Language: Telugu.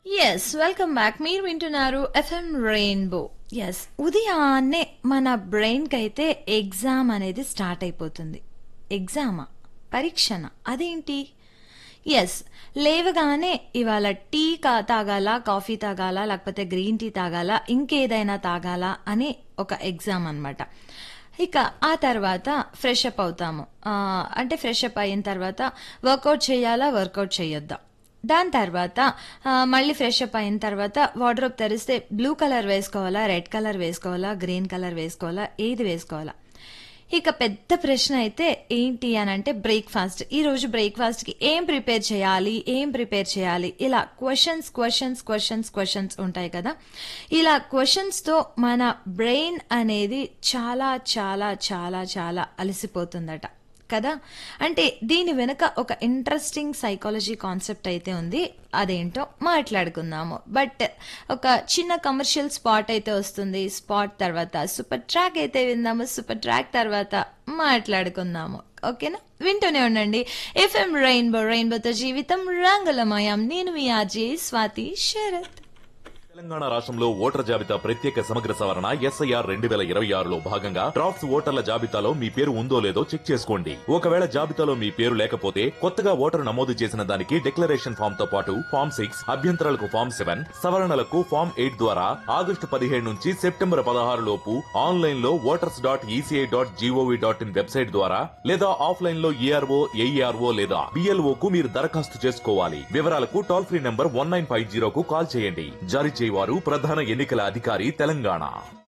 ఎస్ వెల్కమ్ బ్యాక్ మీరు వింటున్నారు ఎఫ్ఎం రెయిన్బో ఎస్ ఉదయాన్నే మన బ్రెయిన్కి అయితే ఎగ్జామ్ అనేది స్టార్ట్ అయిపోతుంది ఎగ్జామా పరీక్షన అదేంటి ఎస్ లేవగానే ఇవాళ టీ కా తాగాల కాఫీ తాగాల లేకపోతే గ్రీన్ టీ తాగాల ఇంకేదైనా తాగాల అని ఒక ఎగ్జామ్ అన్నమాట ఇక ఆ తర్వాత ఫ్రెష్ అప్ అవుతాము ఆ, అంటే ఫ్రెష్ అప్ అయిన తర్వాత వర్కౌట్ చేయాలా వర్కౌట్ చేయొద్దా దాని తర్వాత ఆ, మళ్ళీ ఫ్రెష్ అప్ అయిన తర్వాత వార్డ్రోబ్ తెరిస్తే బ్లూ కలర్ వేసుకోవాలా రెడ్ కలర్ వేసుకోవాలా గ్రీన్ కలర్ వేసుకోవాలా ఏది వేసుకోవాలా ఇక పెద్ద ప్రశ్న అయితే ఏంటి అని అంటే బ్రేక్ఫాస్ట్ ఈ రోజు బ్రేక్ఫాస్ట్ కి ఏం ప్రిపేర్ చేయాలి ఏం ప్రిపేర్ చేయాలి ఇలా క్వశ్చన్స్ క్వశ్చన్స్ క్వశ్చన్స్ క్వశ్చన్స్ ఉంటాయి కదా ఇలా క్వశ్చన్స్ తో మన బ్రెయిన్ అనేది చాలా చాలా చాలా చాలా అలసిపోతుందట కదా అంటే దీని వెనుక ఒక ఇంట్రెస్టింగ్ సైకాలజీ కాన్సెప్ట్ అయితే ఉంది అదేంటో మాట్లాడుకుందాము బట్ ఒక చిన్న కమర్షియల్ స్పాట్ అయితే వస్తుంది స్పాట్ తర్వాత సూపర్ ట్రాక్ అయితే విందాము సూపర్ ట్రాక్ తర్వాత మాట్లాడుకుందాము ఓకేనా వింటూనే ఉండండి ఎఫ్ఎం రెయిన్బో రెయిన్బోతో జీవితం రంగులమయం నేను మీ ఆర్జే స్వాతి శరత్ తెలంగాణ రాష్ట్రంలో ఓటర్ జాబితా ప్రత్యేక సమగ్ర సవరణ ఎస్ఐఆర్ రెండు వేల ఇరవై ఆరులో భాగంగా డ్రాఫ్ట్స్ ఓటర్ల జాబితాలో మీ పేరు ఉందో లేదో చెక్ చేసుకోండి ఒకవేళ జాబితాలో మీ పేరు లేకపోతే కొత్తగా ఓటరు నమోదు చేసిన దానికి డిక్లరేషన్ ఫామ్ తో పాటు ఫామ్ సిక్స్ అభ్యంతరాలకు ఫామ్ సెవెన్ సవరణలకు ఫామ్ ఎయిట్ ద్వారా ఆగస్టు పదిహేడు నుంచి సెప్టెంబర్ పదహారు లోపు ఆన్లైన్ లో voters dot E C I dot G O V dot in website ద్వారా లేదా ఆఫ్లైన్ లో ఏఆర్ఓ ఏఈఆర్ఓ లేదా బిఎల్ఓ కు మీరు దరఖాస్తు చేసుకోవాలి వివరాలకు toll free number one nine five జీరోకు కాల్ చేయండి జారీ చేయవారు ప్రధాన ఎన్నికల అధికారి తెలంగాణ